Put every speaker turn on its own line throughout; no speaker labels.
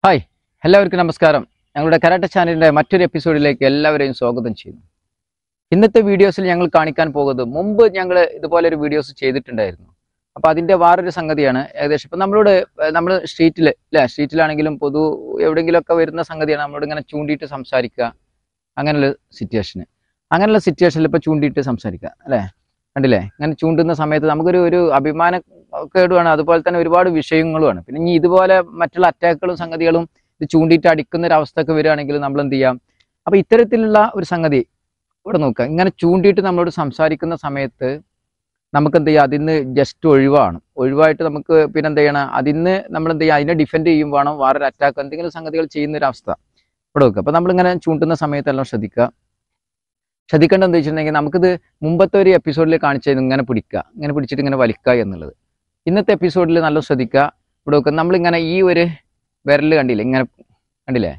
hi എല്ലാവർക്കും നമസ്കാരം ഞങ്ങളുടെ കരാട്ട ചാനലിന്റെ മറ്റൊരു എപ്പിസോഡിലേക്ക് എല്ലാവരെയും സ്വാഗതം ചെയ്യുന്നു ഇന്നത്തെ വീഡിയോസിൽ ഞങ്ങൾ കാണിക്കാൻ പോകുന്നത് മുമ്പ് ഞങ്ങൾ ഇതുപോലെ ഒരു വീഡിയോസ് ചെയ്തിട്ടുണ്ടായിരുന്നു അപ്പൊ അതിന്റെ വേറൊരു സംഗതിയാണ് ഏകദേശം ഇപ്പൊ നമ്മളോട് നമ്മൾ സ്ട്രീറ്റിൽ അല്ലെ സ്ട്രീറ്റിലാണെങ്കിലും പൊതു എവിടെയെങ്കിലുമൊക്കെ വരുന്ന സംഗതിയാണ് നമ്മളോട് ഇങ്ങനെ ചൂണ്ടിയിട്ട് സംസാരിക്കുക അങ്ങനെയുള്ള സിറ്റുവേഷന് അങ്ങനെയുള്ള സിറ്റുവേഷനിൽ ഇപ്പൊ ചൂണ്ടിയിട്ട് സംസാരിക്കുക അല്ലെ കണ്ടില്ലേ ഇങ്ങനെ ചൂണ്ടുന്ന സമയത്ത് നമുക്കൊരു ഒരു അഭിമാനക്കേടുമാണ് അതുപോലെ തന്നെ ഒരുപാട് വിഷയങ്ങളുമാണ് പിന്നെ ഇനി ഇതുപോലെ മറ്റുള്ള അറ്റാക്കുകളും സംഗതികളും ഇത് ചൂണ്ടിയിട്ട് അടിക്കുന്ന ഒരു അവസ്ഥയൊക്കെ വരികയാണെങ്കിൽ നമ്മൾ എന്ത് ചെയ്യാം അപ്പൊ ഇത്തരത്തിലുള്ള ഒരു സംഗതി ഇവിടെ നോക്കുക ഇങ്ങനെ ചൂണ്ടിയിട്ട് നമ്മളോട് സംസാരിക്കുന്ന സമയത്ത് നമുക്ക് എന്ത് ചെയ്യാം അതിന്ന് ജസ്റ്റ് ഒഴിവാണ് ഒഴിവായിട്ട് നമുക്ക് പിന്നെ എന്ത് ചെയ്യണം അതിന്ന് നമ്മൾ എന്ത് ചെയ്യുക അതിനെ ഡിഫെൻഡ് ചെയ്യും വേണം വേറൊരു അറ്റാക്ക് എന്തെങ്കിലും സംഗതികൾ ചെയ്യുന്ന ഒരു അവസ്ഥ ഇവിടെ വെക്കുക അപ്പൊ നമ്മളിങ്ങനെ ചൂണ്ടുന്ന സമയത്തെല്ലാം ശ്രദ്ധിക്കുക ശ്രദ്ധിക്കേണ്ടത് എന്താ വെച്ചിട്ടുണ്ടെങ്കിൽ നമുക്കിത് മുമ്പത്തെ ഒരു എപ്പിസോഡിൽ കാണിച്ചത് ഇങ്ങനെ പിടിക്കുക ഇങ്ങനെ പിടിച്ചിട്ട് ഇങ്ങനെ വലിക്കുക എന്നുള്ളത് ഇന്നത്തെ എപ്പിസോഡിൽ നല്ല ശ്രദ്ധിക്കുക ഇവിടെ നോക്കുക നമ്മളിങ്ങനെ ഈ ഒരു വിരൽ കണ്ടില്ലേ ഇങ്ങനെ കണ്ടില്ലേ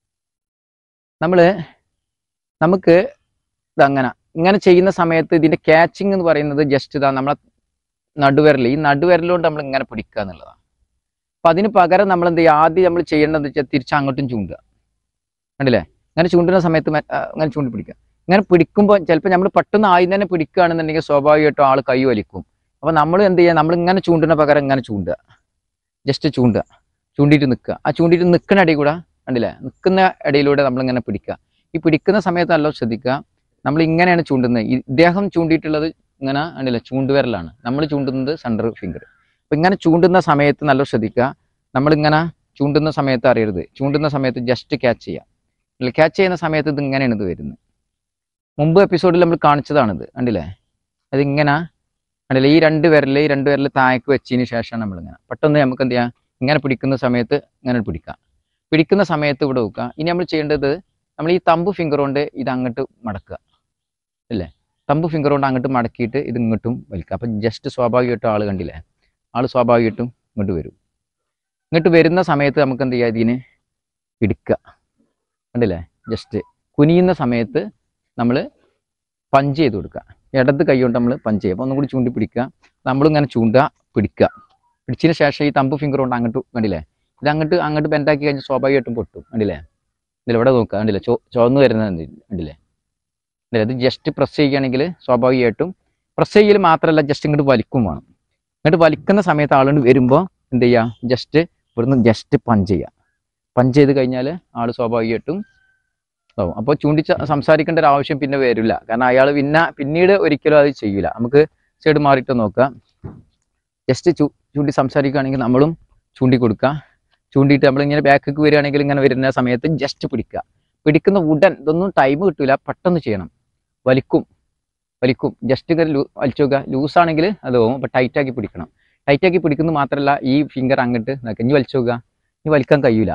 നമ്മൾ നമുക്ക് ഇതങ്ങനെ ഇങ്ങനെ ചെയ്യുന്ന സമയത്ത് ഇതിന്റെ ക്യാച്ചിങ് എന്ന് പറയുന്നത് ജസ്റ്റ് ഇതാ നമ്മളെ നടുവിരൽ ഈ നടുവിരലുകൊണ്ട് നമ്മൾ ഇങ്ങനെ പിടിക്കുക എന്നുള്ളതാണ് അപ്പൊ അതിന് പകരം നമ്മൾ എന്ത് ചെയ്യുക ആദ്യം നമ്മൾ ചെയ്യേണ്ടത് വെച്ചാൽ തിരിച്ച് അങ്ങോട്ടും ചൂണ്ടുക കണ്ടില്ലേ ഇങ്ങനെ ചൂണ്ടുന്ന സമയത്ത് മെ- ആ, ഇങ്ങനെ ചൂണ്ടി പിടിക്കുക ഇങ്ങനെ പിടിക്കുമ്പോൾ ചിലപ്പോൾ നമ്മൾ പെട്ടെന്ന് ആദ്യം തന്നെ പിടിക്കുകയാണെന്നുണ്ടെങ്കിൽ സ്വാഭാവികമായിട്ടും ആൾ കൈ വലിക്കും അപ്പൊ നമ്മൾ എന്ത് ചെയ്യുക നമ്മൾ ഇങ്ങനെ ചൂണ്ടുന്ന പകരം ഇങ്ങനെ ചൂണ്ടുക ജസ്റ്റ് ചൂണ്ടുക ചൂണ്ടിയിട്ട് നിൽക്കുക ആ ചൂണ്ടിയിട്ട് നിൽക്കുന്ന ഇടയിൽ കൂടെ കണ്ടില്ലേ നിൽക്കുന്ന ഇടയിലൂടെ നമ്മളിങ്ങനെ പിടിക്കുക ഈ പിടിക്കുന്ന സമയത്ത് നല്ല ശ്രദ്ധിക്കുക നമ്മൾ ഇങ്ങനെയാണ് ചൂണ്ടുന്നത് ഈ ഇദ്ദേഹം ചൂണ്ടിയിട്ടുള്ളത് ഇങ്ങനെ കണ്ടില്ലേ ചൂണ്ടുവിരലാണ് നമ്മൾ ചൂണ്ടുന്നത് സെൻറ്റർ ഫിംഗർ അപ്പൊ ഇങ്ങനെ ചൂണ്ടുന്ന സമയത്ത് നല്ല ശ്രദ്ധിക്കുക നമ്മളിങ്ങനെ ചൂണ്ടുന്ന സമയത്ത് അറിയരുത് ചൂണ്ടുന്ന സമയത്ത് ജസ്റ്റ് ക്യാച്ച് ചെയ്യുക ക്യാച്ച് ചെയ്യുന്ന സമയത്ത് ഇത് ഇങ്ങനെയാണ് ഇത് വരുന്നത് മുമ്പ് എപ്പിസോഡിൽ നമ്മൾ കാണിച്ചതാണിത് കണ്ടില്ലേ അതിങ്ങനെ കണ്ടില്ലേ ഈ രണ്ട് വിരല് ഈ രണ്ട് വിരല് താഴേക്ക് വെച്ചതിന് ശേഷം നമ്മളിങ്ങനെ പെട്ടെന്ന് നമുക്ക് എന്ത് ചെയ്യാം ഇങ്ങനെ പിടിക്കുന്ന സമയത്ത് ഇങ്ങനെ പിടിക്കാം പിടിക്കുന്ന സമയത്ത് ഇവിടെ വെക്കുക ഇനി നമ്മൾ ചെയ്യേണ്ടത് നമ്മൾ ഈ തമ്പ് ഫിംഗർ കൊണ്ട് ഇത് അങ്ങോട്ട് മടക്കുക അല്ലേ തമ്പ് ഫിംഗർ കൊണ്ട് അങ്ങോട്ട് മടക്കിയിട്ട് ഇത് ഇങ്ങോട്ടും വലിക്കുക അപ്പം ജസ്റ്റ് സ്വാഭാവികമായിട്ടും ആൾ കണ്ടില്ലേ ആൾ സ്വാഭാവികമായിട്ടും ഇങ്ങോട്ട് വരും ഇങ്ങോട്ട് വരുന്ന സമയത്ത് നമുക്ക് എന്ത് ചെയ്യാം ഇതിന് പിടിക്കുക കണ്ടില്ലേ ജസ്റ്റ് കുനിയുന്ന സമയത്ത് നമ്മൾ പഞ്ച് ചെയ്ത് കൊടുക്കുക ഇടത് കൈ കൊണ്ട് നമ്മൾ പഞ്ച് ചെയ്യുക അപ്പോൾ ഒന്നും കൂടി ചൂണ്ടി പിടിക്കുക നമ്മളിങ്ങനെ ചൂണ്ടുക പിടിക്കുക പിടിച്ചതിന് ശേഷം ഈ തമ്പ് ഫിംഗർ കൊണ്ട് അങ്ങോട്ട് കണ്ടില്ലേ ഇത് അങ്ങോട്ട് അങ്ങോട്ട് ബെൻഡാക്കി കഴിഞ്ഞാൽ സ്വാഭാവികമായിട്ടും പൊട്ടും കണ്ടില്ലേ ഇതിലിവിടെ നോക്കുക കണ്ടില്ലേ ചോ ചുവന്ന് വരുന്നത് കണ്ടി- കണ്ടില്ലേ കണ്ടില്ലേ ഇത് ജസ്റ്റ് പ്രസ് ചെയ്യുകയാണെങ്കിൽ സ്വാഭാവികമായിട്ടും പ്രസ് ചെയ്യൽ മാത്രമല്ല ജസ്റ്റ് ഇങ്ങോട്ട് വലിക്കും വേണം ഇങ്ങോട്ട് വലിക്കുന്ന സമയത്ത് ആളുകൊണ്ട് വരുമ്പോൾ എന്ത് ചെയ്യുക ജസ്റ്റ് ഇവിടുന്ന് ജസ്റ്റ് പഞ്ച് ചെയ്യുക പഞ്ച് ചെയ്ത് കഴിഞ്ഞാൽ ആൾ സ്വാഭാവികമായിട്ടും ഇതാവും അപ്പോൾ ചൂണ്ടി ച- സംസാരിക്കേണ്ട ഒരു ആവശ്യം പിന്നെ വരില്ല കാരണം അയാൾ പിന്നെ പിന്നീട് ഒരിക്കലും അത് ചെയ്യൂല നമുക്ക് സൈഡ് മാറിയിട്ട് നോക്കാം ജസ്റ്റ് ചൂ ചൂണ്ടി സംസാരിക്കുകയാണെങ്കിൽ നമ്മളും ചൂണ്ടി കൊടുക്കുക ചൂണ്ടിയിട്ട് നമ്മളിങ്ങനെ ബാക്കിലേക്ക് വരികയാണെങ്കിൽ ഇങ്ങനെ വരുന്ന സമയത്ത് ജസ്റ്റ് പിടിക്കുക പിടിക്കുന്ന ഉടൻ ഇതൊന്നും ടൈം കിട്ടൂല പെട്ടെന്ന് ചെയ്യണം വലിക്കും വലിക്കും ജസ്റ്റ് ഇങ്ങനെ ലൂ വലിച്ചു നോക്കുക ലൂസാണെങ്കിൽ അത് പോകും അപ്പോൾ ടൈറ്റാക്കി പിടിക്കണം ടൈറ്റാക്കി പിടിക്കുന്നത് മാത്രമല്ല ഈ ഫിംഗർ അങ്ങോട്ട് നോക്കുക ഇനി വലിച്ചു നോക്കുക ഇനി വലിക്കാൻ കഴിയൂല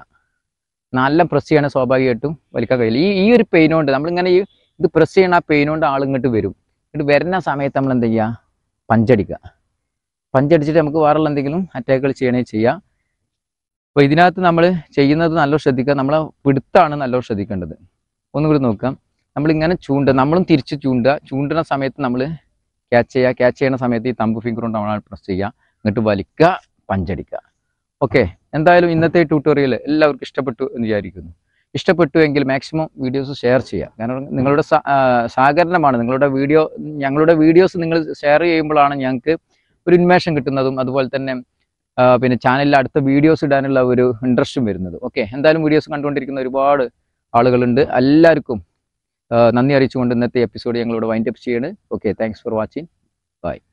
നല്ല പ്രസ് ചെയ്യണ സ്വാഭാവികമായിട്ടും വലിക്കാൻ കഴിയില്ല ഈ ഈ ഒരു പെയിൻ കൊണ്ട് നമ്മളിങ്ങനെ ഈ ഇത് പ്രസ് ചെയ്യണ ആ പെയിൻ കൊണ്ട് ആൾ ഇങ്ങോട്ട് വരും ഇങ്ങോട്ട് വരുന്ന സമയത്ത് നമ്മൾ എന്ത് ചെയ്യുക പഞ്ചടിക്കുക പഞ്ചടിച്ചിട്ട് നമുക്ക് വേറെയുള്ള എന്തെങ്കിലും അറ്റാക്കുകൾ ചെയ്യണേ ചെയ്യാം അപ്പോൾ ഇതിനകത്ത് നമ്മൾ ചെയ്യുന്നത് നല്ല ശ്രദ്ധിക്കുക നമ്മളെ പിടുത്താണ് നല്ല ശ്രദ്ധിക്കേണ്ടത് ഒന്നും കൂടി നോക്കാം നമ്മളിങ്ങനെ ചൂണ്ടുക നമ്മളും തിരിച്ച് ചൂണ്ടുക ചൂണ്ടുന്ന സമയത്ത് നമ്മൾ ക്യാച്ച് ചെയ്യുക ക്യാച്ച് ചെയ്യുന്ന സമയത്ത് ഈ തമ്പ് ഫിംഗർ കൊണ്ട് നമ്മൾ പ്രസ് ചെയ്യുക എന്നിട്ട് വലിക്കുക പഞ്ചടിക്കുക ഓക്കെ എന്തായാലും ഇന്നത്തെ ട്യൂട്ടോറിയൽ എല്ലാവർക്കും ഇഷ്ടപ്പെട്ടു എന്ന് വിചാരിക്കുന്നു ഇഷ്ടപ്പെട്ടു എങ്കിൽ മാക്സിമം വീഡിയോസ് ഷെയർ ചെയ്യുക കാരണം നിങ്ങളുടെ സ- ആ, സഹകരണമാണ് നിങ്ങളുടെ വീഡിയോ ഞങ്ങളുടെ വീഡിയോസ് നിങ്ങൾ ഷെയർ ചെയ്യുമ്പോഴാണ് ഞങ്ങൾക്ക് ഒരു ഉന്മേഷം കിട്ടുന്നതും അതുപോലെ തന്നെ ആ, പിന്നെ ചാനലിൽ അടുത്ത വീഡിയോസ് ഇടാനുള്ള ഒരു ഇൻട്രസ്റ്റും വരുന്നത് ഓക്കെ എന്തായാലും വീഡിയോസ് കണ്ടുകൊണ്ടിരിക്കുന്ന ഒരുപാട് ആളുകളുണ്ട് എല്ലാവർക്കും ആ, നന്ദി അറിയിച്ചുകൊണ്ട് ഇന്നത്തെ എപ്പിസോഡ് ഞങ്ങളോട് വൈൻഡ് അപ്പ് ചെയ്യാണ് okay thanks for watching by